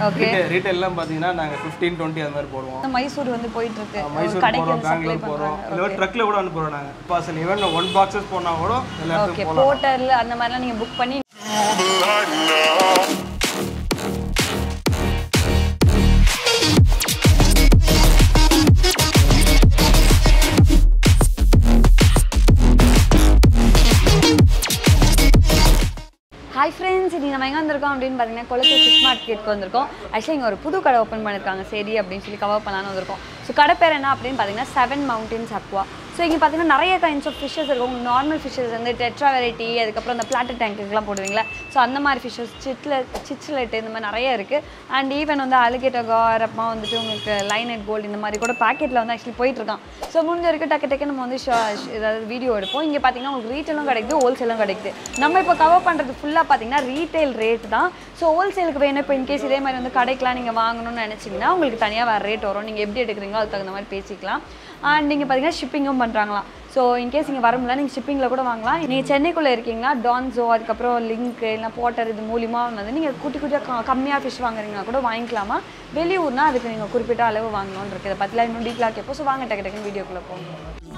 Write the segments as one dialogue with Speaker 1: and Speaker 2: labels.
Speaker 1: Okay
Speaker 2: ரீட்டைல்லாம் பார்த்தீங்கன்னா நாங்கள் fifteen twenty அது மாதிரி போடுவோம்
Speaker 1: மைசூர் வந்து போயிட்டு இருக்கு
Speaker 2: மைசூர்
Speaker 1: கடைக்கு
Speaker 2: போகிறோம்
Speaker 1: வந்து சப்ளை
Speaker 2: பெங்களூர் போகிறோம்
Speaker 1: பண்றாங்க
Speaker 2: இல்லை ட்ரக்கில் கூட அனுப்புகிறோம் நாங்கள் பார்சல் ஈவன் ஒன் பாக்ஸஸ் போனால் கூட எல்லா
Speaker 1: ஓகே
Speaker 2: இடத்துக்கும் போகலாம்
Speaker 1: போர்ட்டர்ல அந்த மாதிரிலாம் நீங்க புக் பண்ணி ஹாய் ஃப்ரெண்ட்ஸ் இன்னைக்கு நம்ம எங்கே வந்திருக்கோம் அப்படின்னு பார்த்தீங்கன்னா கொளத்தூர் ஃபிஷ் மார்க்கெட்டுக்கு வந்திருக்கோம் ஆக்சுவலி இங்கே ஒரு புது கடை ஓப்பன் பண்ணியிருக்காங்க சரி அப்படின்னு சொல்லி கவர் பண்ணலான்னு வந்திருக்கோம் ஸோ கடை பேர் என்ன அப்படின்னு பார்த்தீங்கன்னா செவன் மவுண்டன்ஸ் அக்வா ஸோ இங்கே பார்த்தீங்கன்னா நிறைய கைண்ட்ஸ் ஆஃப் ஃபிஷ்ஷஸ் இருக்கும் உங்களுக்கு நார்மல் ஃபிஷ்ஷஸ் வந்து டெட்ரா வெரைட்டி அதுக்கப்புறம் இந்த பிளாட்டர் டேங்க்குலாம் போடுவீங்களா ஸோ அந்த மாதிரி ஃபிஷ்ஷஸ் சிட்ல சிச்லெட் இந்த மாதிரி நிறைய இருக்குது அண்ட் ஈவன் வந்து அலிகேட்டர் கார் அப்புறமா வந்துட்டு உங்களுக்கு லைனட் கோல்டு இந்த மாதிரி கூட பாக்கெட்டில் வந்து ஆக்சுவலி போயிட்டுருக்கான் ஸோ முடிஞ்ச வரைக்கும் டக்கு டக்கு நம்ம வந்து ஷா- ஏதாவது வீடியோ எடுப்போம் இங்கே பார்த்தீங்கன்னா உங்களுக்கு ரீட்டெயிலும் கிடைக்குது ஹோல்சேலும் கிடைக்குது நம்ம இப்போ கவர் பண்ணுறது ஃபுல்லாக பார்த்தீங்கன்னா ரீட்டைல் ரேட் தான் ஸோ ஹோல்சேலுக்கு வேணும் இப்போ இன்கேஸ் இதே மாதிரி வந்து கடைக்கெலாம் நீங்கள் வாங்கணும்னு நினச்சிங்கன்னா உங்களுக்கு தனியாக வேறு ரேட் வரும் நீங்கள் எப்படி எடுக்கிறீங்களோ அதுக்கு தகுந்த மாதிரி பேசிக்கலாம் அண்ட் நீங்கள் பார்த்தீங்கன்னா ஷிப்பிங்கும் பண்ணுறாங்களாம் ஸோ இன்கேஸ் இங்கே வர முடியல நீங்கள் ஷிப்பிங்கில் கூட வாங்கலாம் நீங்கள் சென்னைக்குள்ளே இருக்கீங்கன்னா டான்ஸோ அதுக்கப்புறம் லிங்க் இல்லை போட்டர் இது மூலிமா வந்து நீங்கள் குட்டி குட்டியாக கம்மியாக ஃபிஷ் வாங்குறீங்கன்னா கூட வாங்கிக்கலாமா வெளியூர்னா அதுக்கு நீங்கள் குறிப்பிட்ட அளவு வாங்கணும்னு இருக்குது இதை பற்றிலாம் இன்னும் டீட்டெயிலாக கேட்போம் ஸோ வாங்க டக்கு டக்குன்னு வீடியோக்குள்ளே போங்க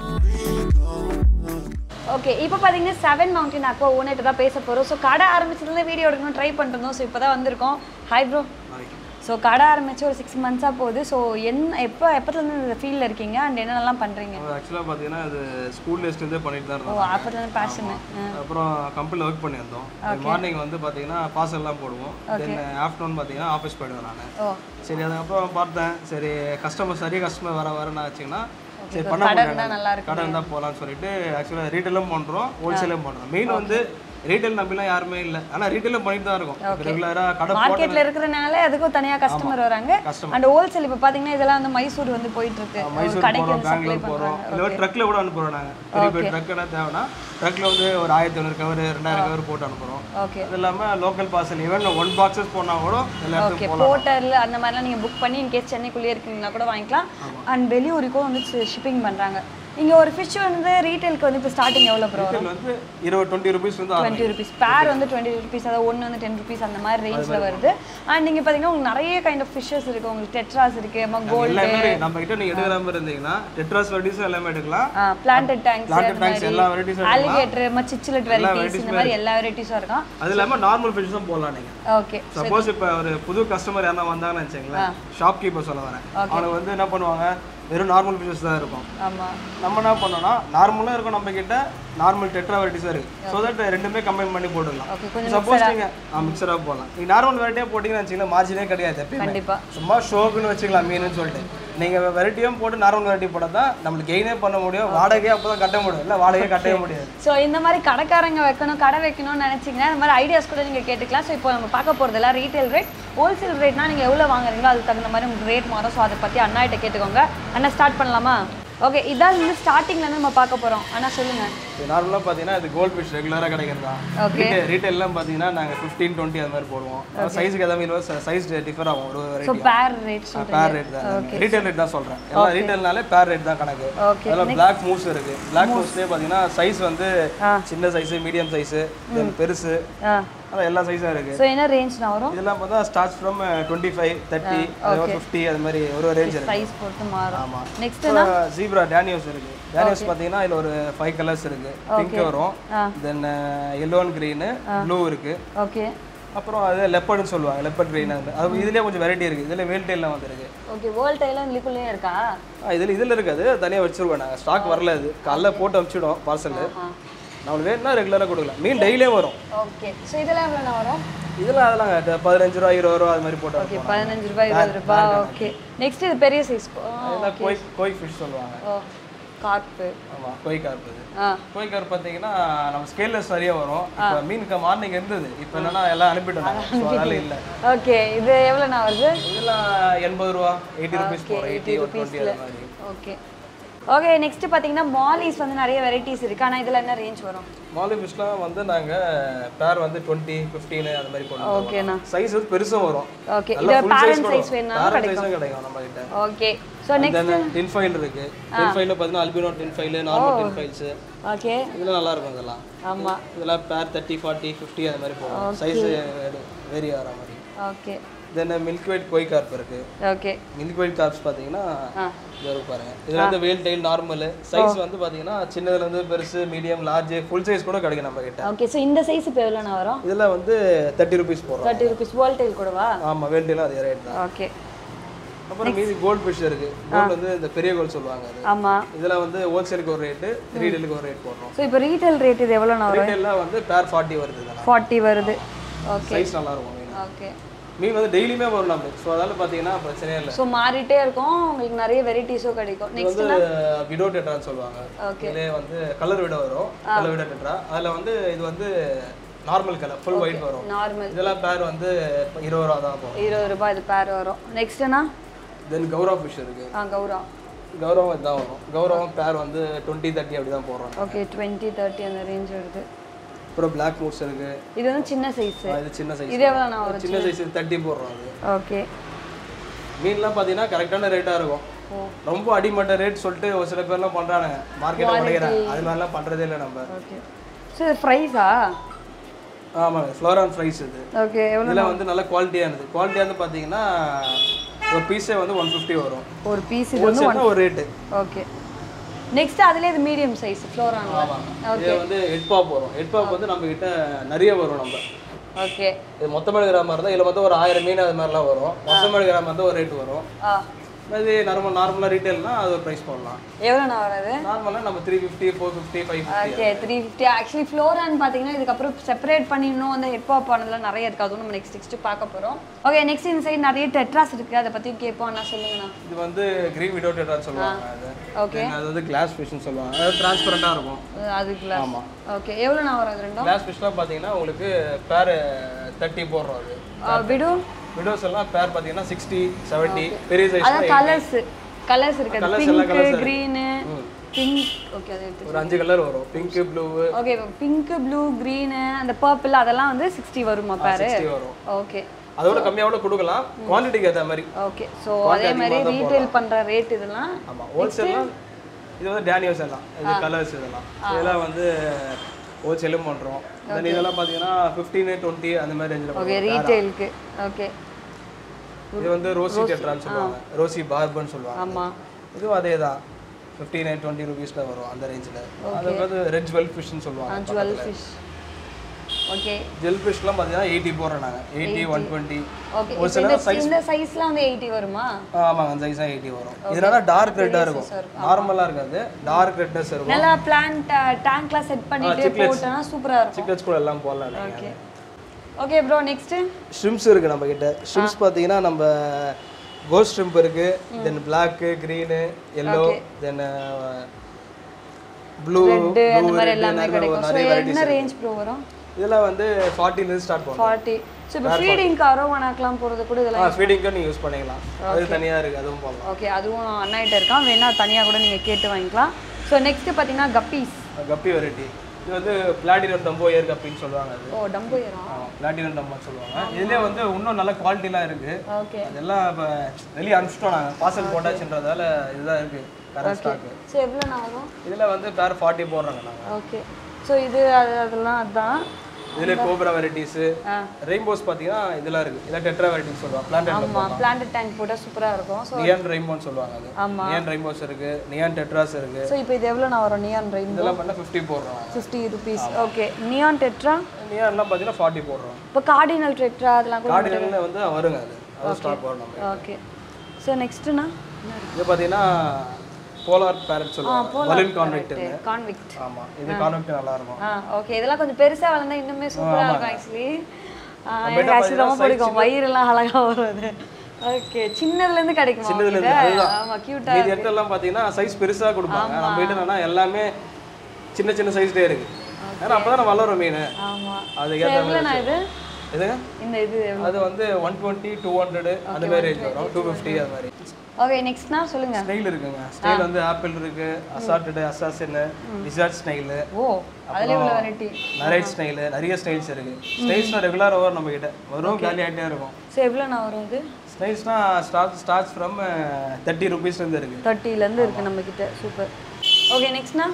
Speaker 1: ஓகே இப்போ பார்த்தீங்கன்னா செவன் மவுண்டன் அக்வா ஓனர்கிட்ட தான் பேச போகிறோம் ஸோ கடை ஆரம்பிச்சதுலேருந்து வீடியோ எடுக்கணும் ட்ரை பண்ணிருந்தோம் ஸோ இப்போ தான் வந்திருக்கோம் ஹாய் ப்ரோ ஸோ கடை ஆரம்பிச்சு ஒரு சிக்ஸ் மந்த்ஸாக போகுது ஸோ என்ன எப்போ எப்போத்துலேருந்து இந்த ஃபீல்டில் இருக்கீங்க அண்ட் என்னென்னலாம் பண்ணுறீங்க
Speaker 2: ஆக்சுவலாக பார்த்தீங்கன்னா அது ஸ்கூல் டேஸ்லேருந்தே பண்ணிட்டு தான்
Speaker 1: ஓ
Speaker 2: இருந்தோம்
Speaker 1: அப்போதுலேருந்து பேஷனு
Speaker 2: அப்புறம் கம்பெனியில் ஒர்க் பண்ணியிருந்தோம் மார்னிங் வந்து பார்த்தீங்கன்னா பார்சல்லாம் போடுவோம் தென் ஆஃப்டர்நூன் பார்த்தீங்கன்னா ஆஃபீஸ் போயிடுவேன் நான்
Speaker 1: ஓ
Speaker 2: சரி அதுக்கப்புறம் பார்த்தேன் சரி கஸ்டமர் சரி கஸ்டமர் வர வர நான் ஆச்சுங்கன்னா சரி பண்ண
Speaker 1: கடை
Speaker 2: முடியாது
Speaker 1: இருந்தால் நல்லா இருக்கும்
Speaker 2: கடை இருந்தால் போகலான்னு சொல்லிட்டு ஆக்சுவலாக ரீட்டைலும் பண்ணுறோம் ஹோல்சேலும் பண்ணுறோம் மெயின் வந்து ரீட்டைல் நம்பிலாம் யாருமே இல்லை ஆனால் ரீட்டைலும் பண்ணிட்டு தான் இருக்கும் ரெகுலராக கடை போட்ட
Speaker 1: மார்க்கெட்டில் இருக்கிறனால அதுக்கும் தனியாக கஸ்டமர் வராங்க
Speaker 2: customer.
Speaker 1: அண்ட் ஹோல்சேல் இப்போ பார்த்தீங்கன்னா இதெல்லாம் வந்து மைசூர் வந்து போயிட்டு இருக்கு ஒரு
Speaker 2: மைசூர்
Speaker 1: கடைக்கு
Speaker 2: போகிறோம்
Speaker 1: வந்து சப்ளை
Speaker 2: பெங்களூர் போகிறோம்
Speaker 1: பண்ணுறாங்க
Speaker 2: இல்லை ட்ரக்கில் கூட அனுப்புகிறோம் நாங்கள் பெரிய பெரிய ட்ரக் என்ன தேவைன்னா ட்ரக்கில் வந்து ஒரு ஆயிரத்தி ஐநூறு கவர் ரெண்டாயிரம் கவர் போட்டு அனுப்புகிறோம்
Speaker 1: ஓகே
Speaker 2: அது இல்லாமல் local parcel even one boxes போனால் கூட எல்லா
Speaker 1: ஓகே
Speaker 2: இடத்துக்கும் போகலாம்
Speaker 1: போர்ட்டரில் அந்த மாதிரிலாம் நீங்கள் புக் பண்ணி இன்கேஸ் சென்னைக்குள்ளேயே இருக்கீங்கன்னா கூட வாங்கிக்கலாம் அண்ட் வெளியூருக்கும் வந்து ஷிப்பிங் பண்ணுறாங்க இங்கே ஒரு ஃபிஷ் வந்து ரீட்டைலுக்கு வந்து இப்போ ஸ்டார்டிங் எவ்வளோ ப்ரோ
Speaker 2: இதில் வந்து இருபது டுவெண்ட்டி ருபீஸ் வந்து ஆரம்பிக்கும்.
Speaker 1: டுவெண்ட்டி ருபீஸ் பேர் வந்து டுவெண்ட்டி ருபீஸ் அதாவது ஒன்று வந்து டென் ருபீஸ் அந்த மாதிரி ரேஞ்சில் வருது அண்ட் நீங்கள் பார்த்தீங்கன்னா உங்களுக்கு நிறைய கைண்ட் ஆஃப் ஃபிஷ்ஷஸ் இருக்குது உங்களுக்கு டெட்ராஸ் இருக்குது அம்மா கோல்டு
Speaker 2: எல்லாமே இருக்கு. நம்ம கிட்ட நீங்க எடுக்கிற மாதிரி இருந்தீங்கன்னா டெட்ராஸ் வெரைட்டிஸும் எல்லாமே எடுக்கலாம்
Speaker 1: பிளான்டட் டேங்க்ஸ்
Speaker 2: Planted tanks எல்லா varieties உம்
Speaker 1: அலிகேட்டர் சிச்சிலட் வெரைட்டிஸ் இந்த மாதிரி எல்லா வெரைட்டிஸும் இருக்கும்
Speaker 2: அது இல்லாம நார்மல் ஃபிஷ்ஷும் போடலாம் நீங்க
Speaker 1: ஓகே
Speaker 2: சப்போஸ் இப்போ ஒரு புது கஸ்டமர் யாரா வந்தாங்கன்னு வச்சுங்களேன் ஷாப் கீப்பர் சொல்ல வரேன் அவனுக்கு வந்து என்ன பண்ணுவாங்க வெறும் நார்மல் ஃபிஷஸ் தான் இருக்கும்
Speaker 1: ஆமாம்
Speaker 2: நம்ம என்ன பண்ணோம்னா நார்மலாக இருக்கும் நம்ம கிட்ட நார்மல் டெட்ரா வெரைட்டிஸாக இருக்கு ஸோ தட் ரெண்டுமே கம்பைன் பண்ணி போட்டுடலாம்
Speaker 1: ஓகே கொஞ்சம்
Speaker 2: சப்போஸ் நீங்க மிக்சராக போடலாம் நீங்க நார்மல் வெரைட்டியாக போட்டிங்கன்னு வச்சுக்கலாம் மார்ஜினே கிடையாது எப்பயுமே
Speaker 1: கண்டிப்பாக
Speaker 2: சும்மா ஷோக்குன்னு வச்சுக்கலாம் மீனுன்னு சொல்லிட்டு நீங்கள் வெரைட்டியும் போட்டு நார்மல் வெரைட்டி போட்டால் தான் நம்மளுக்கு கெயினே பண்ண முடியும் வாடகையே அப்போ தான் கட்ட முடியும் இல்லை வாடகையே கட்டவே முடியாது
Speaker 1: ஸோ இந்த மாதிரி கடைக்காரங்க வைக்கணும் கடை வைக்கணும்னு நினச்சிங்கன்னா இந்த மாதிரி ஐடியாஸ் கூட நீங்கள் கேட்டுக்கலாம் ஸோ இப்போ நம்ம பார்க்க போகிறதெல்லாம் ரீட்டைல் ரேட் ஹோல்சேல் ரேட்னா நீங்கள் எவ்வளோ வாங்குறீங்களோ அதுக்கு தகுந்த மாதிரி உங்களுக்கு ரேட் மாறும் ஸோ அதை பற்றி அண்ணாகிட்ட கேட்டுக்கோங்க அண்ணா ஸ்டார்ட் பண்ணலாமா ஓகே இதான் வந்து ஸ்டார்டிங்லேருந்து நம்ம பார்க்க போகிறோம் அண்ணா சொல்லுங்கள்
Speaker 2: இது நார்மலாக பார்த்தீங்கன்னா இது கோல்ட் ஃபிஷ் ரெகுலராக கிடைக்கிறதா
Speaker 1: ஓகே
Speaker 2: ரீட்டைல் ரீட்டைல்லாம் பார்த்தீங்கன்னா நாங்கள் ஃபிஃப்டீன் டுவெண்ட்டி அது மாதிரி போடுவோம் சைஸுக்கு எதாவது சைஸ் டிஃபர் ஆகும் ஒரு
Speaker 1: ஸோ
Speaker 2: வெரைட்டி
Speaker 1: பேர் ரேட் சொல்கிறீங்க
Speaker 2: பேர் ரேட் தான் ரீட்டைல் ரேட் தான் சொல்கிறேன் எல்லாம் ரீட்டைல்னாலே பேர் ரேட் தான் கணக்கு
Speaker 1: ஓகே
Speaker 2: அதில் பிளாக் மூவ்ஸ் இருக்கு பிளாக் மூவ்ஸ்லேயே பார்த்தீங்கன்னா சைஸ் வந்து சின்ன சைஸு மீடியம் சைஸு தென் பெருசு
Speaker 1: ஆ
Speaker 2: அதான் எல்லா சைஸும் இருக்கு
Speaker 1: ஸோ என்ன ரேஞ்ச்னா வரும்
Speaker 2: இதெல்லாம் பார்த்தா start from twenty five thirty fifty அது மாதிரி ஒரு ரேஞ்ச் இருக்கு
Speaker 1: சைஸ் பொறுத்து மாறும்
Speaker 2: ஆமா
Speaker 1: நெக்ஸ்ட்
Speaker 2: ஜீப்ரா டேனியோஸ் இருக்கு டேனியோஸ் பார்த்தீங்கன்னா இதில் ஒரு ஃபைவ் கலர்ஸ் இருக்கு பிங்க் வரும் then yellow and green blue இருக்கு
Speaker 1: ஓகே
Speaker 2: அப்புறம் அது லெப்பர்ட்னு சொல்லுவாங்க லெப்பர்ட் க்ரீன் அது அது இதுலேயே கொஞ்சம் வெரைட்டி இருக்கு இதில் வேல் டெயிலாம் வந்துருக்கு
Speaker 1: ஓகே வேர்ல்ட் டைலாம் இதுக்குள்ளேயே இருக்கா
Speaker 2: இதில் இதில் இருக்காது தனியாக வச்சிருக்கோம் நாங்கள் ஸ்டாக் வரல அது காலைல போட்டு அனுப்பிச்சிடும் பார்சல் நம்மளுக்கு வேணும்னா ரெகுலராக கொடுக்கலாம் மீன் டெய்லியே வரும்
Speaker 1: ஓகே ஸோ இதெல்லாம் எவ்வளோண்ணா வரும்
Speaker 2: இதெல்லாம் அதெல்லாம் க- பதினஞ்சு ரூபா இருபது ரூபா அது மாதிரி போட்டு
Speaker 1: ஓகே பதினஞ்சு ரூபாய் இருபது ரூபாய் ஓகே நெக்ஸ்ட் இது பெரிய சைஸ்
Speaker 2: அதெல்லாம் கோய் கோய் ஃபிஷ் சொல்லுவாங்க
Speaker 1: ஓ கார்ப்பு
Speaker 2: ஆமாம் கோய் கார்ப் இது
Speaker 1: ஆ
Speaker 2: கோய் கார்ப் பார்த்தீங்கன்னா நம்ம ஸ்கேல்லெஸ் சரியாக வரும் இப்போ மீனுக்கு மார்னிங் இருந்தது இப்போ என்னன்னா எல்லாம் அனுப்பிட்டோம் நாங்கள் ஸோ அதனால இல்லை
Speaker 1: ஓகே இது எவ்வளோண்ணா வருது
Speaker 2: இதெல்லாம் எண்பது ரூபா எயிட்டி ருபீஸ் போகிறோம் எயிட்டி ஒரு டுவெண்ட்டி அது மாதிரி
Speaker 1: ஓகே ஓகே நெக்ஸ்ட் பார்த்தீங்கன்னா மாலிஸ் வந்து நிறைய வெரைட்டிஸ் இருக்கு ஆனால் இதில் என்ன ரேஞ்ச் வரும்
Speaker 2: மாலி ஃபிஷ்லாம் வந்து நாங்கள் பேர் வந்து டுவெண்ட்டி ஃபிஃப்டீனு அது மாதிரி போடுவோம்
Speaker 1: ஓகேண்ணா
Speaker 2: சைஸ் வந்து பெருசும் வரும்
Speaker 1: ஓகே
Speaker 2: நல்லா
Speaker 1: இது
Speaker 2: full size
Speaker 1: பேரண்ட்
Speaker 2: கூட
Speaker 1: சைஸ்
Speaker 2: வரும்.
Speaker 1: வேணாலும்
Speaker 2: parent size உம் கிடைக்கும் நம்ம கிட்ட
Speaker 1: okay so next
Speaker 2: then tin foil இருக்கு டின் ஃபைல பார்த்தீங்கன்னா albino tin foil normal tin foils
Speaker 1: okay
Speaker 2: இதெல்லாம் நல்லா இருக்கும் இதெல்லாம்
Speaker 1: ஆமாம்
Speaker 2: இதெல்லாம் பேர் தேர்ட்டி ஃபார்ட்டி ஃபிஃப்டி அது மாதிரி போகும் சைஸ் வேரி ஆகிற மாதிரி
Speaker 1: okay
Speaker 2: then milk white koi carp இருக்கு
Speaker 1: ஓகே
Speaker 2: மில்க் ஒயிட் கார்ப்ஸ் பார்த்தீங்கன்னா
Speaker 1: ஆ
Speaker 2: இது இருக்கு பாருங்க இதுல வந்து வேல் டைல் நார்மல் சைஸ் வந்து பார்த்தீங்கன்னா சின்னதுல இருந்து பெருசு மீடியம் லார்ஜ் ஃபுல் சைஸ் கூட கிடைக்கும் நம்ம கிட்ட
Speaker 1: ஓகே ஸோ இந்த சைஸ் இப்போ எவ்வளோண்ணா வரும்
Speaker 2: இதில் வந்து தேர்ட்டி ருபீஸ் போடுறோம்
Speaker 1: தேர்ட்டி ருபீஸ் வேர்ல்டைல் கூடவா
Speaker 2: ஆமாம் வேல் டைலும் அதே ரேட் தான்
Speaker 1: ஓகே
Speaker 2: அப்புறம் மீதி கோல்ட் ஃபிஷ் இருக்கு கோல்ட் வந்து இந்த பெரிய கோல்ட் சொல்லுவாங்க அது
Speaker 1: ஆமாம்
Speaker 2: இதில் வந்து ஹோல்சேலுக்கு ஒரு ரேட்டு ரீடெயிலுக்கு ஒரு ரேட் போடுறோம்
Speaker 1: ஸோ இப்போ ரீட்டைல் ரேட் இது எவ்வளோண்ணா வரும்
Speaker 2: ரீட்டெயிலில் வந்து பேர் ஃபார்ட்டி வருது இதெல்லாம்
Speaker 1: ஃபார்ட்டி வருது ஓகே
Speaker 2: சைஸ் நல்லா இருக்கும் மீன்
Speaker 1: ஓகே
Speaker 2: மீன் வந்து டெய்லியுமே வரும் நம்மளுக்கு ஸோ அதால பார்த்தீங்கன்னா பிரச்சனையே இல்லை
Speaker 1: ஸோ மாறிட்டே இருக்கும் உங்களுக்கு நிறைய வெரைட்டிஸும் கிடைக்கும்
Speaker 2: இது
Speaker 1: நெக்ஸ்ட்
Speaker 2: வந்து விடோ டெட்ரான்னு சொல்லுவாங்க
Speaker 1: ஓகே
Speaker 2: இதுலேயே வந்து கலர் விட வரும் கலர் விட டெட்ரா அதில் வந்து இது வந்து நார்மல் கலர் ஃபுல் ஒயிட் வரும்
Speaker 1: நார்மல்
Speaker 2: இதெல்லாம் பேர் வந்து இருபது ரூபா தான் போகும்
Speaker 1: இருபது ரூபாய் இது பேர் வரும் நெக்ஸ்ட்னா
Speaker 2: தென் கௌரவ ஃபிஷ் இருக்கு
Speaker 1: ஆ கௌரா
Speaker 2: கௌரவம் இதுதான் வரும் கௌரவம் பேர் வந்து டுவெண்ட்டி தேர்ட்டி அப்படி தான் போடுறோம்
Speaker 1: ஓகே டுவெண்ட்டி தேர்ட்டி அந்த ரேஞ்ச் வருது
Speaker 2: அப்புறம் பிளாக் மூட்ஸ் இருக்கு
Speaker 1: இது வந்து சின்ன சைஸ்
Speaker 2: ஆ, இது சின்ன சைஸ்
Speaker 1: இது எவ்வளோண்ணா வரும்
Speaker 2: சின்ன சைஸ் தேர்ட்டி போடுறோம் அது
Speaker 1: ஓகே
Speaker 2: மீன்லாம் பார்த்தீங்கன்னா கரெக்டான ரேட்டாக இருக்கும்
Speaker 1: ஓ
Speaker 2: ரொம்ப அடிமட்ட ரேட் சொல்லிட்டு ஒரு சில பேர்லாம் பண்ணுறானுங்க மார்க்கெட்டில் உடைக்கிறாங்க அது மாதிரிலாம் பண்ணுறதே இல்லை நம்ம
Speaker 1: ஓகே ஸோ இது ஃப்ரைஸா
Speaker 2: ஆமாங்க ஃப்ளோரான் ஃப்ரைஸ் இது
Speaker 1: ஓகே எவ்வளோ
Speaker 2: இதில் வந்து நல்ல குவாலிட்டியானது குவாலிட்டியானது பார்த்தீங்கன்னா ஒரு பீஸே வந்து ஒன் ஃபிஃப்டி வரும்
Speaker 1: ஒரு பீஸ் இது வந்து
Speaker 2: ஹோல்சேல்னா ஒரு ரேட்டு
Speaker 1: ஓகே நெக்ஸ்ட் அதுலேயே இது மீடியம் சைஸ் ஃப்ளோரான்ல
Speaker 2: இது வந்து ஹெட் பாப் வரும் ஹெட் பாப் வந்து நம்ம கிட்ட நிறைய வரும் நம்ம
Speaker 1: ஓகே
Speaker 2: இது மொத்தமாக எடுக்கிற மாதிரி தான் இதில் வந்து ஒரு ஆயிரம் மீன் அது மாதிரிலாம் வரும் மொத்தமாக எடுக்கிற மாதிரி தான் ஒரு ரேட் வரும்
Speaker 1: ஆ
Speaker 2: அது நார்மல் நார்மலாக ரீட்டெயில்னா அது ஒரு ப்ரைஸ் போடலாம்
Speaker 1: எவ்வளோண்ணா வராது
Speaker 2: நார்மலாக நம்ம three fifty four fifty five fifty
Speaker 1: okay three fifty actually flowerhorn பார்த்தீங்கன்னா இதுக்கப்புறம் செப்பரேட் பண்ணி இன்னும் வந்து ஹெட் பாப் ஆனதுலாம் நிறைய இருக்குது அதுவும் நம்ம நெக்ஸ்ட் நெக்ஸ்ட் பார்க்க போகிறோம் ஓகே நெக்ஸ்ட் இந்த சைடு நிறைய டெட்ராஸ் இருக்குது அதை பற்றி கேட்போம் அண்ணா சொல்லுங்கண்ணா
Speaker 2: இது வந்து கிரீன் விடோ டெட்ரான்னு சொல்லுவாங்க அது
Speaker 1: ஓகே
Speaker 2: Then அது வந்து கிளாஸ் ஃபிஷ்னு சொல்லுவாங்க அது டிரான்ஸ்பரண்டாக இருக்கும்
Speaker 1: அதுக்குள்ள
Speaker 2: ஆமாம்
Speaker 1: ஓகே எவ்வளோண்ணா வரும் அது ரெண்டும்
Speaker 2: கிளாஸ் ஃபிஷ்லாம் பார்த்தீங்கன்னா உங்களுக்கு பேர் தேர்ட்டி போடுறோம் அது
Speaker 1: ஆ, விடு
Speaker 2: விடோஸ் எல்லாம் பேர் பார்த்தீங்கன்னா சிக்ஸ்டி செவன்ட்டி பெரிய
Speaker 1: அதான்
Speaker 2: சைஸ்
Speaker 1: கலர்ஸ் கலர்ஸ் இருக்குது
Speaker 2: Colours எல்லா
Speaker 1: பிங்க்
Speaker 2: colours இருக்கு.
Speaker 1: க்ரீனு பிங்க் ஓகே அது எடுத்து
Speaker 2: ஒரு அஞ்சு கலர் வரும் pink blue
Speaker 1: okay pink blue green அந்த பர்பிள் அதெல்லாம் வந்து சிக்ஸ்டி வருமா பாரு
Speaker 2: சிக்ஸ்டி வரும்
Speaker 1: ஓகே
Speaker 2: அதோட கம்மியாக கூட கொடுக்கலாம் குவான்டிட்டிக்கு ஏற்ற மாதிரி
Speaker 1: ஓகே ஸோ அதே மாதிரி ரீட்டைல் பண்ணுற ரேட் இதெல்லாம்
Speaker 2: ஆமாம் ஹோல்சேல்லாம் இது வந்து டேனியோஸ் எல்லாம் இது கலர்ஸ் இதெல்லாம் இதெல்லாம் வந்து ஹோல்சேலும் பண்ணுறோம் தென் இதெல்லாம் பார்த்தீங்கன்னா ஃபிஃப்டீன் டுவெண்ட்டி அந்த மாதிரி ரேஞ்சில்
Speaker 1: ஓகே ரீட்டைலுக்கு ஓகே
Speaker 2: இது வந்து ரோசி டெட்ரான்னு சொல்லுவாங்க ரோசி பார்பன்னு சொல்லுவாங்க
Speaker 1: ஆமாம்
Speaker 2: இதுவும் அதே தான் ஃபிஃப்டி நைன் டுவெண்ட்டி ருபீஸில் வரும் அந்த ரேஞ்சில் அது வந்து ரெட் ஜுவல் ஃபிஷ்னு சொல்லுவாங்க
Speaker 1: ஜுவல் ஃபிஷ் ஓகே
Speaker 2: ஜெல் ஃபிஷ்லாம் பார்த்தீங்கன்னா எயிட்டி போடுறோம் நாங்கள் எயிட்டி ஒன் டுவெண்ட்டி
Speaker 1: ஓகே
Speaker 2: ஒரு சில சைஸ்
Speaker 1: இந்த சைஸ்லாம் வந்து எயிட்டி வருமா
Speaker 2: ஆமாங்க அந்த சைஸ் தான் எயிட்டி வரும் இதனால டார்க் ரெட்டாக இருக்கும் நார்மலாக இருக்காது டார்க் ரெட்னஸ் இருக்கும்
Speaker 1: நல்லா பிளான்ட் டேங்க்லாம் செட் பண்ணிட்டு போட்டோன்னா சூப்பராக இருக்கும்
Speaker 2: சிக்கன்ஸ் கூட எல்லாம் போடலாம்
Speaker 1: okay okay bro next
Speaker 2: shrimps இருக்குது நம்ம கிட்ட ஷ்ரிம்ஸ் பார்த்தீங்கன்னா நம்ம கோல்ட் ஷ்ரிம்ப் இருக்கு then black green yellow then blue
Speaker 1: red அந்த மாதிரி எல்லாமே கிடைக்கும் ஸோ
Speaker 2: நிறைய
Speaker 1: என்ன
Speaker 2: வெரைட்டிஸ்
Speaker 1: ரேஞ்ச் ப்ரோ வரும்
Speaker 2: இதெல்லாம் வந்து ஃபார்ட்டிலேருந்து ஸ்டார்ட் பண்ணுவோம்
Speaker 1: ஃபார்ட்டி ஸோ இப்போ ஃபீடிங்க்கு அரோவனாக்கெலாம் போகிறது கூட இதெல்லாம்
Speaker 2: ஆ ஃபீடிங்க்கும் நீங்கள் யூஸ் பண்ணிக்கலாம் அது தனியாக இருக்குது அதுவும் போடலாம்
Speaker 1: ஓகே அதுவும் அண்ணாகிட்ட இருக்கான் வேணா தனியாக கூட நீங்கள் கேட்டு வாங்கிக்கலாம் ஸோ நெக்ஸ்ட் பார்த்தீங்கன்னா கப்பீஸ்
Speaker 2: கப்பி வெரைட்டி இது வந்து பிளாட்டினம் டம்போ ஏர் கப்பின்னு சொல்லுவாங்க அது
Speaker 1: ஓ டம்போயரா
Speaker 2: பிளாட்டினம் டம்போன்னு சொல்லுவாங்க இதுலேயே வந்து இன்னும் நல்ல குவாலிட்டிலாம் இருக்குது
Speaker 1: ஓகே
Speaker 2: அதெல்லாம் இப்போ வெளியே அனுப்பிச்சிட்டோம் நாங்கள் பார்சல் போட்டாச்சுன்றதால இதுதான் இருக்குது கரண்ட் ஸ்டாக்கு
Speaker 1: ஸோ எவ்வளோ நான் வரும்
Speaker 2: இதில் வந்து பேர் ஃபார்ட்டி போடுறாங்க நாங்கள்
Speaker 1: ஓகே ஸோ இது அது அதெல்லாம் அதான்
Speaker 2: இதில் கோப்ரா வெரைட்டிஸு
Speaker 1: ஆ
Speaker 2: ரெயின்போஸ் பார்த்தீங்கன்னா இதெல்லாம் இருக்குது இதெல்லாம் டெட்ரா வெரைட்டிஸ் சொல்லுவாங்க பிளான்ட்
Speaker 1: ஆமாம் பிளான்ட் டேங்க் போட்டால் சூப்பராக இருக்கும் ஸோ
Speaker 2: நியான் ரெயின்போன்னு சொல்லுவாங்க அது
Speaker 1: ஆமாம்
Speaker 2: நியான் ரெயின்போஸ் இருக்குது நியான் டெட்ராஸ் இருக்குது
Speaker 1: ஸோ இப்போ இது எவ்வளோ நான் வரும் நியான் ரெயின்
Speaker 2: இதெல்லாம் பண்ணால் ஃபிஃப்டி போடுறோம்
Speaker 1: fifty rupees okay neon tetra
Speaker 2: நியான்லாம் பார்த்தீங்கன்னா ஃபார்ட்டி போடுறோம்
Speaker 1: இப்போ கார்டினல் டெட்ரா அதெல்லாம் கூட
Speaker 2: கார்டினல்ல வந்து வருங்க அது அது ஸ்டாக் வரும் நம்ம
Speaker 1: ஓகே ஸோ நெக்ஸ்ட்டுண்ணா
Speaker 2: இது பார்த்தீங்கன்னா போலார் பேரட் சொல்லுவாங்க வலின் கான்வெக்ட்
Speaker 1: கான்விக்ட்
Speaker 2: ஆமாம் இது கான்வெக்ட் நல்லா இருக்கும்
Speaker 1: ஆ ஓகே இதெல்லாம் கொஞ்சம் பெருசா வளர்ந்தா இன்னுமே சூப்பரா இருக்கும் ஆக்சுவலி எனக்கு ஆக்சுவலி ரொம்ப பிடிக்கும் வயிறுலாம் அழகா வருது ஓகே சின்னதுல இருந்து கிடைக்குமா
Speaker 2: சின்னதுல
Speaker 1: உங்ககிட்ட?
Speaker 2: இருந்து, அதுதான்.
Speaker 1: ஆமா கியூட்டா
Speaker 2: மீதி இடத்துல எல்லாம் பார்த்தீங்கன்னா சைஸ் பெருசாக கொடுப்பாங்க நம்ம கிட்ட என்னன்னா எல்லாமே சின்ன சின்ன சைஸ்லேயே இருக்கு ஏன்னா அப்போ தான் வளரும் மீன்
Speaker 1: ஆமா
Speaker 2: அதுக்கு
Speaker 1: So, எவ்வளோண்ணா இது
Speaker 2: எதுங்க
Speaker 1: இந்த இது
Speaker 2: அது வந்து ஒன் டுவெண்ட்டி டூ ஹண்ட்ரடு அந்த மாதிரி ரேஞ்ச் வரும் டூ ஃபிஃப்டி அது மாதிரி
Speaker 1: ஓகே நெக்ஸ்ட்னா சொல்லுங்க
Speaker 2: ஸ்னைல் இருக்குங்க ஸ்னைல் வந்து ஆப்பிள் இருக்கு அசார்டடு அசாசின் லிசார்ட் ஸ்னைலு
Speaker 1: ஓ அதுல இவ்வளவு வெரைட்டி
Speaker 2: நிறைய ஸ்னைலு நிறைய ஸ்டைல்ஸ் இருக்கு ஸ்டைல்ஸ்னா ரெகுலராக வரும் நம்ம கிட்ட வரும் காலி ஆகிட்டே இருக்கும்
Speaker 1: ஸோ எவ்வளோண்ணா வரும் இது
Speaker 2: ஸ்னைல்ஸ்னா ஸ்டார்ட் ஸ்டார்ட்ஸ் ஃப்ரம் தேர்ட்டி ருபீஸ்லேருந்து இருக்கு
Speaker 1: தேர்ட்டிலேருந்து இருக்கு நம்ம கிட்ட சூப்பர் ஓகே நெக்ஸ்ட்னா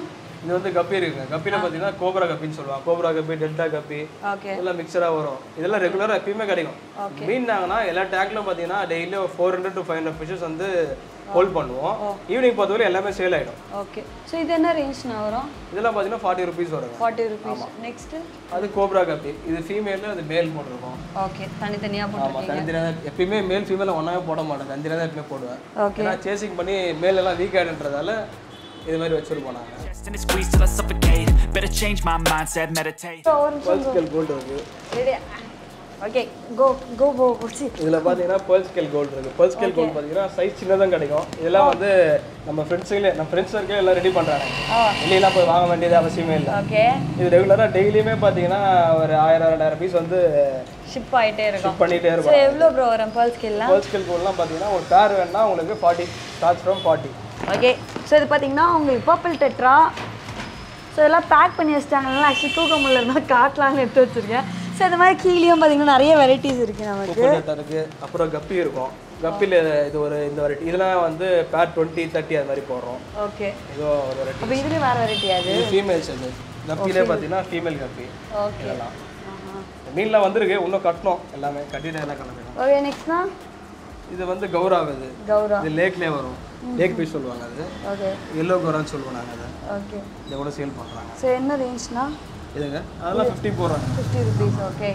Speaker 2: இது வந்து கப்பி இருக்குங்க கப்பியில் பார்த்தீங்கன்னா கோப்ரா கப்பின்னு சொல்லுவாங்க கோப்ரா கப்பி டெல்டா கப்பி
Speaker 1: ஓகே
Speaker 2: இதெல்லாம் மிக்சராக வரும் இதெல்லாம் ரெகுலராக எப்பயுமே கிடைக்கும் மீன் நாங்கன்னா எல்லா டேங்க்லும் பார்த்தீங்கன்னா daily four hundred to five hundred fishes வந்து ஹோல்ட் பண்ணுவோம் ஈவினிங் பொறுத்தவரை எல்லாமே சேல் ஆகிடும்
Speaker 1: ஓகே ஸோ இது என்ன ரேஞ்ச்னா வரும்
Speaker 2: இதெல்லாம் பார்த்தீங்கன்னா ஃபார்ட்டி ருபீஸ் வருங்க
Speaker 1: ஃபார்ட்டி ருபீஸ் நெக்ஸ்ட்டு
Speaker 2: அது கோப்ரா கப்பி இது ஃபீமேல் அது மேல் போட்டிருக்கோம்
Speaker 1: ஓகே தனித்தனியாக
Speaker 2: ஆமாம்
Speaker 1: போட்டுருக்கீங்க
Speaker 2: தனித்தனியாக தான் எப்பயுமே மேல் ஃபீமேல் ஒன்றாவே போட மாட்டேன் தனித்தனியாக தான் எப்பயுமே போடுவேன்
Speaker 1: ஓகே
Speaker 2: ஏன்னா சேசிங் பண்ணி மேல் எல்லாம் வீக் ஆகிடுன்றதால இது மாதிரி வச்சிருப்போம் நாங்கள்
Speaker 3: chest and it squeeze till I suffocate. Better change my mindset, meditate.
Speaker 1: So ஒரு நிமிஷம்
Speaker 2: ஸ்கேல் கோல்டு இருக்கு
Speaker 1: ready okay go go go பிடிச்சி
Speaker 2: இதில் பார்த்தீங்கன்னா பேர்ல் ஸ்கேல் கோல்டு இருக்கு பேர்ல் ஸ்கேல் கோல்டு பார்த்தீங்கன்னா சைஸ் சின்னதாக கிடைக்கும் இதெல்லாம் வந்து நம்ம ஃப்ரெண்ட்ஸுங்களே நம்ம ஃப்ரெண்ட்ஸ் சர்க்கிள் எல்லாம் ரெடி பண்ணுறாங்க
Speaker 1: ஆ
Speaker 2: வெளியெல்லாம் போய் வாங்க வேண்டியது அவசியமே இல்லை
Speaker 1: ஓகே
Speaker 2: இது ரெகுலராக டெய்லியுமே பார்த்தீங்கன்னா ஒரு ஆயிரம் ரெண்டாயிரம் பீஸ் வந்து
Speaker 1: ஷிப் ஆகிட்டே இருக்கும்
Speaker 2: பண்ணிகிட்டே
Speaker 1: ஸோ
Speaker 2: இருக்கும்
Speaker 1: எவ்வளோ ப்ரோ வரும் பேர்ல் ஸ்கில்லாம்
Speaker 2: பேர்ல் ஸ்கேல் கோல்ட்லாம் பார்த்தீங்கன்னா ஒரு பேர் வேணுன்னா உங்களுக்கு forty start from forty
Speaker 1: okay so இது பார்த்தீங்கன்னா உங்களுக்கு பர்பிள் டெட்ரா ஸோ இதெல்லாம் பேக் பண்ணி வச்சிட்டாங்கன்னா ஆக்சுவலி தூக்க முடியல இருந்தால் காட்டலாம்னு எடுத்து வச்சிருக்கேன் ஸோ இந்த மாதிரி கீழேயும் பார்த்தீங்கன்னா நிறைய வெரைட்டிஸ் இருக்குது நமக்கு
Speaker 2: கோகோனட் இருக்கு அப்புறம் கப்பி இருக்கும் கப்பியில் இது ஒரு இந்த வெரைட்டி இதெல்லாம் வந்து பேர் டுவெண்ட்டி தேர்ட்டி அது மாதிரி போடுறோம்
Speaker 1: ஓகே
Speaker 2: இதோ ஒரு வெரைட்டி
Speaker 1: அப்போ இதுலேயும் வேறு வெரைட்டி அது
Speaker 2: இது ஃபீமேல்ஸ் இது கப்பிலே பார்த்தீங்கன்னா ஃபீமேல் கப்பி
Speaker 1: ஓகே
Speaker 2: இதெல்லாம் மீன்லாம் வந்திருக்கு இன்னும் கட்டணும் எல்லாமே கட்டிட்டு எல்லாம் கிளம்பிடும்
Speaker 1: ஓகே நெக்ஸ்ட்னா
Speaker 2: இது வந்து கௌராவ் இது
Speaker 1: கௌரா
Speaker 2: இது லேக்லேயே வரும் லேக் பீஸ் சொல்லுவாங்க அது
Speaker 1: ஓகே
Speaker 2: எல்லோ கௌரான்னு சொல்லுவோம் நாங்கள் அதை
Speaker 1: ஓகே
Speaker 2: இதை கூட சேல் பண்ணுறாங்க
Speaker 1: ஸோ என்ன ரேஞ்ச்னா
Speaker 2: இதுங்க அதெல்லாம் ஃபிஃப்டி போடுறாங்க
Speaker 1: fifty rupees okay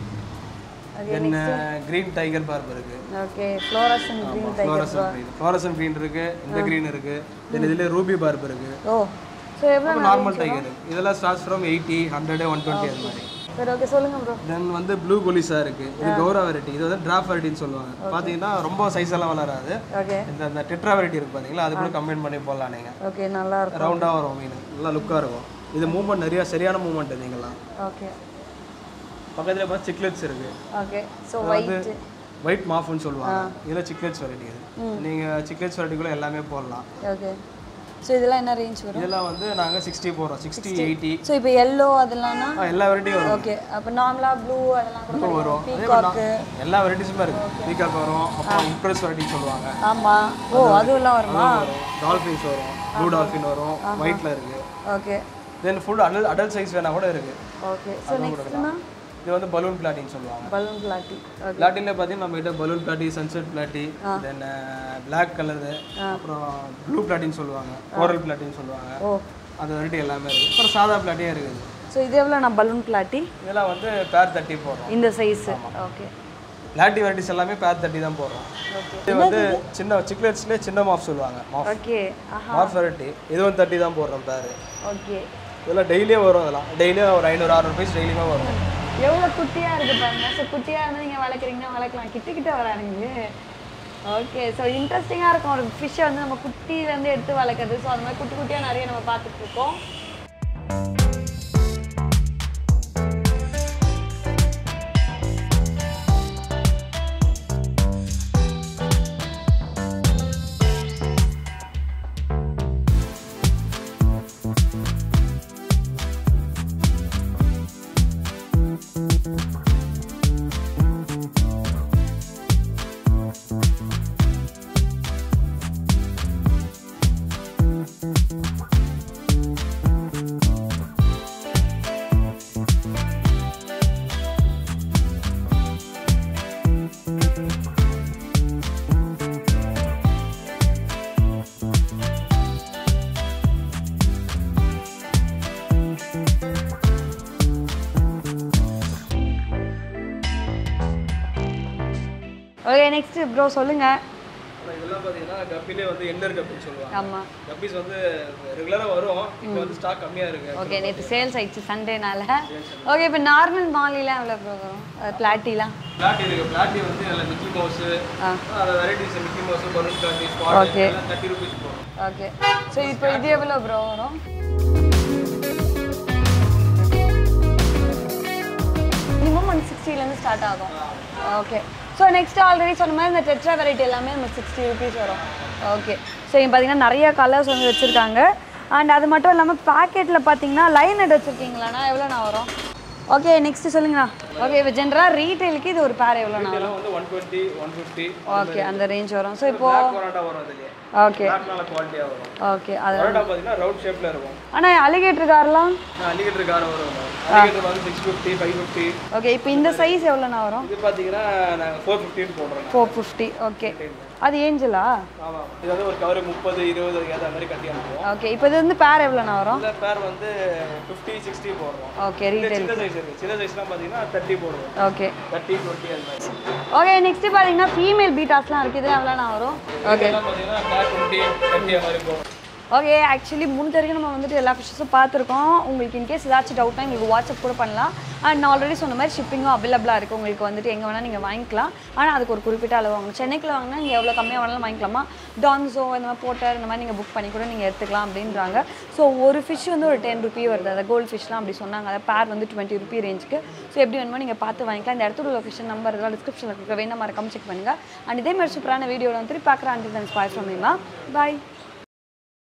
Speaker 1: okay
Speaker 2: then green tiger barb இருக்கு
Speaker 1: okay fluorescent green tiger
Speaker 2: fluorescent green fluorescent green இருக்கு இந்த க்ரீன் இருக்கு தென் இதுலேயே ரூபி பார்ப் இருக்கு
Speaker 1: ஓ ஸோ எவ்வளோ
Speaker 2: நார்மல் டைகர் இதெல்லாம் starts from eighty hundred one twenty அது மாதிரி
Speaker 1: சரி ஓகே சொல்லுங்கள் ப்ரோ
Speaker 2: தென் வந்து ப்ளூ கொலிஸா இருக்கு இது கௌரா வெரைட்டி இது வந்து டிராப் வெரைட்டின்னு சொல்லுவாங்க பார்த்தீங்கன்னா ரொம்ப சைஸ் எல்லாம் வளராது
Speaker 1: ஓகே
Speaker 2: இந்த இந்த டெட்ரா வெரைட்டி இருக்கு பாத்தீங்களா அது கூட கம்பைன் பண்ணி போடலாம் நீங்க
Speaker 1: ஓகே நல்லா இருக்கும்
Speaker 2: ரவுண்டா வரும் மீன் நல்லா லுக்கா இருக்கும் இது மூவ்மெண்ட் நிறைய சரியான மூவ்மெண்ட் நீங்களாம்
Speaker 1: ஓகே
Speaker 2: பக்கத்துல பார்த்து சிக்லெட்ஸ் இருக்கு
Speaker 1: ஓகே ஸோ ஒயிட்
Speaker 2: ஒயிட் மாஃப்னு சொல்லுவாங்க இதில் சிக்லெட்ஸ் வெரைட்டி இது நீங்க சிக்லெட்ஸ் வெரைட்டிக்குள்ள எல்லாமே போடலாம்
Speaker 1: ஓகே ஸோ இதெல்லாம் என்ன ரேஞ்ச் வரும்
Speaker 2: இதெல்லாம் வந்து நாங்க சிக்ஸ்டி போடுறோம் சிக்ஸ்டி எயிட்டி
Speaker 1: ஸோ இப்போ எல்லோ அதெல்லாம்னா
Speaker 2: எல்லா வெரைட்டியும் வரும்
Speaker 1: ஓகே அப்போ நார்மலாக ப்ளூ அதெல்லாம் கூட
Speaker 2: வரும் அதே மாதிரி
Speaker 1: பீகாக்கு
Speaker 2: நான் எல்லா வெரைட்டிஸுமே இருக்கு பீகாக் வரும் அப்புறம் இம்ப்ரெஸ் வெரைட்டி சொல்லுவாங்க
Speaker 1: ஆமாம் ஓ அதுவெல்லாம் வருமா
Speaker 2: டால்ஃபின்ஸ் வரும் ப்ளூ டால்ஃபின் வரும் ஒயிட்ல இருக்கு
Speaker 1: okay
Speaker 2: then full adult adult size வேணா கூட இருக்கு
Speaker 1: ஓகே ஸோ நெக்ஸ்ட்னா
Speaker 2: இது வந்து பலூன் பிளாட்டின்னு சொல்லுவாங்க
Speaker 1: பலூன் பிளாட்டி ஓகே
Speaker 2: பிளாட்டின்ல பார்த்தீங்கன்னா நம்ம கிட்ட balloon platy sunset platy then black colour அப்புறம் ப்ளூ பிளாட்டின்னு சொல்லுவாங்க கோரல் பிளாட்டின்னு சொல்லுவாங்க
Speaker 1: ஓ
Speaker 2: அந்த வெரைட்டி எல்லாமே இருக்கு அப்புறம் சாதா பிளாட்டியே இருக்குது
Speaker 1: ஸோ இது எவ்வளோ நான் பலூன் பிளாட்டி
Speaker 2: இதெல்லாம் வந்து பேர் தட்டி போடுறோம்
Speaker 1: இந்த சைஸு ஓகே
Speaker 2: பிளாட்டி வெரைட்டிஸ் எல்லாமே பேர் தட்டி தான் போடுறோம்
Speaker 1: ஓகே
Speaker 2: இது வந்து சின்ன சிக்லெட்ஸ்லேயே சின்ன மாஃப் சொல்லுவாங்க மாஃப்
Speaker 1: ஓகே ஆஹா
Speaker 2: மாஃப் வெரைட்டி இது வந்து தட்டி தான் போடுறோம் பேர்
Speaker 1: ஓகே
Speaker 2: இதெல்லாம் டெய்லியே வரும் அதெல்லாம் டெய்லியும் ஒரு ஐநூறு அறுநூறு பீஸ் டெய்லியுமே வரும்
Speaker 1: எவ்வளோ குட்டியாக இருக்கு பாருங்க ஸோ குட்டியாக இருந்தால் நீங்கள் வளர்க்குறீங்கன்னா வளர்க்கலாம் கிட்ட கிட்ட வரானுங்க ஓகே ஸோ இன்ட்ரெஸ்டிங்காக இருக்கும் ஒரு ஃபிஷ்ஷை வந்து நம்ம குட்டியிலேருந்து எடுத்து வளர்க்குறது ஸோ அது மாதிரி குட்டி குட்டியாக நிறைய நம்ம பார்த்துட்டு இருக்கோம் ஓகே நெக்ஸ்ட் ப்ரோ சொல்லுங்கள்
Speaker 2: அப்புறம் இதெல்லாம் பார்த்தீங்கன்னா கப்பிலே வந்து எண்டர் கப்பின்னு சொல்லுவாங்க
Speaker 1: ஆமாம்
Speaker 2: கப்பீஸ் வந்து ரெகுலராக வரும் இப்போ வந்து ஸ்டாக் கம்மியாக இருக்கு
Speaker 1: ஓகே நேற்று சேல்ஸ் ஆயிடுச்சு சண்டேனால ஓகே இப்போ நார்மல் மாலிலாம் எவ்வளோ ப்ரோ வரும் பிளாட்டிலாம்
Speaker 2: பிளாட்டி இருக்கு பிளாட்டி வந்து அதில் மிக்கி மவுஸ்
Speaker 1: ஆ
Speaker 2: அந்த varieties Mickey Mouse balloon platy spot
Speaker 1: Okay.
Speaker 2: எல்லாம் தேர்ட்டி ருபீஸ் போகும்
Speaker 1: ஓகே ஸோ இப்போ இது எவ்வளோ ப்ரோ வரும் மினிமம் ஒன் சிக்ஸ்டிலேருந்து ஸ்டார்ட் ஆகும் ஓகே ஸோ நெக்ஸ்ட் ஆல்ரெடி சொன்ன மாதிரி இந்த டெட்ரா வெரைட்டி எல்லாமே நமக்கு சிக்ஸ்டி ருபீஸ் வரும் ஓகே ஸோ இங்கே பார்த்தீங்கன்னா நிறைய கலர்ஸ் வந்து வச்சுருக்காங்க அண்ட் அது மட்டும் இல்லாமல் பேக்கெட்டில் பார்த்தீங்கன்னா லைன் எட் வச்சுருக்கீங்களாண்ணா எவ்வளோண்ணா வரும் ஓகே நெக்ஸ்ட் சொல்லுங்கண்ணா ஓகே இப்போ ஜென்ரலாக ரீட்டைலுக்கு இது ஒரு பேர் எவ்வளோண்ணா
Speaker 2: இதெல்லாம் வந்து one twenty one fifty
Speaker 1: okay அந்த ரேஞ்ச் வரும் ஸோ இப்போ
Speaker 2: பிளாக் பரோட்டா வரும் அதுலேயே
Speaker 1: ஓகே
Speaker 2: பிளாக் நல்ல குவாலிட்டியாக வரும்
Speaker 1: ஓகே அது
Speaker 2: பரோட்டா பார்த்தீங்கன்னா ரவுண்ட் ஷேப்பில் இருக்கும்
Speaker 1: ஆனால் அலிகேட்டர் கார்லாம்
Speaker 2: அலிகேட்டர் காரம் வரும் அலிகேட்டர் வந்து six fifty five fifty
Speaker 1: okay இப்போ இந்த சைஸ் எவ்வளோண்ணா வரும்
Speaker 2: இது பார்த்தீங்கன்னா நாங்கள் ஃபோர் ஃபிஃப்டின்னு போடுறோம்
Speaker 1: ஃபோர் ஃபிஃப்டி ஓகே அது ஏஞ்சலா
Speaker 2: ஆமாம் இது வந்து ஒரு கவர் முப்பது இருபது ஏற்ற மாதிரி கட்டி அனுப்புவோம்
Speaker 1: ஓகே இப்போ இது வந்து பேர் எவ்வளோண்ணா வரும்
Speaker 2: இந்த பேர் வந்து ஃபிஃப்டி சிக்ஸ்டி போடுறோம்
Speaker 1: ஓகே
Speaker 2: இந்த
Speaker 1: ரீட்டைல்
Speaker 2: சின்ன சைஸ் இருக்குது சின்ன சைஸ்லாம் பார்த்தீங்கன்னா தேர்ட்டி போடுவோம்
Speaker 1: ஓகே
Speaker 2: தேர்ட்டி டுவெண்ட்டி அது மாதிரி
Speaker 1: ஓகே நெக்ஸ்ட் பார்த்தீங்கன்னா ஃபீமேல் பீட்டாஸ்லாம் இருக்குது இது எவ்வளோண்ணா வரும் ஓகே
Speaker 2: இதெல்லாம் பார்த்தீங்கன்னா பேர் டுவெண்ட்டி தேர்ட்டி அது மாதிரி போகும்
Speaker 1: ஓகே ஆக்சுவலி முடிஞ்ச வரைக்கும் நம்ம வந்துட்டு எல்லா ஃபிஷ்ஷஸும் பார்த்துருக்கோம் உங்களுக்கு இன்கேஸ் ஏதாச்சும் டவுட்னா எங்களுக்கு வாட்ஸ்அப் கூட பண்ணலாம் அண்ட் நான் ஆல்ரெடி சொன்ன மாதிரி ஷிப்பிங்கும் அவைலபிளாக இருக்குது உங்களுக்கு வந்துட்டு எங்கே வேணால் நீங்கள் வாங்கிக்கலாம் ஆனால் அதுக்கு ஒரு குறிப்பிட்ட அளவு வாங்கணும் சென்னைக்குள்ள வாங்கினா நீங்கள் எவ்வளோ கம்மியாக வேணாலும் வாங்கிக்கலாமா டான்ஸோ இந்த மாதிரி போட்டர் இந்த மாதிரி நீங்கள் புக் பண்ணி கூட நீங்கள் எடுத்துக்கலாம் அப்படின்றாங்க ஸோ ஒரு ஃபிஷ் வந்து ஒரு டென் ருபி வருது அந்த கோல்டு ஃபிஷ்லாம் அப்படி சொன்னாங்க அதை பேர் வந்து டுவெண்ட்டி ருபி ரேஞ்சுக்கு ஸோ எப்படி வேணுமோ நீங்கள் பார்த்து வாங்கிக்கலாம் இந்த இடத்துல லொக்கேஷன் நம்பர் இதெல்லாம் டிஸ்கிரிப்ஷனில் இருக்க வேணும் மறக்காம செக் பண்ணுங்கள் அண்ட் இதே மாதிரி சூப்பரான வீடியோவில் வந்து பார்க்குறேன் அண்ட் தன் ஸ்பாய் ஃப்ரம் பாய்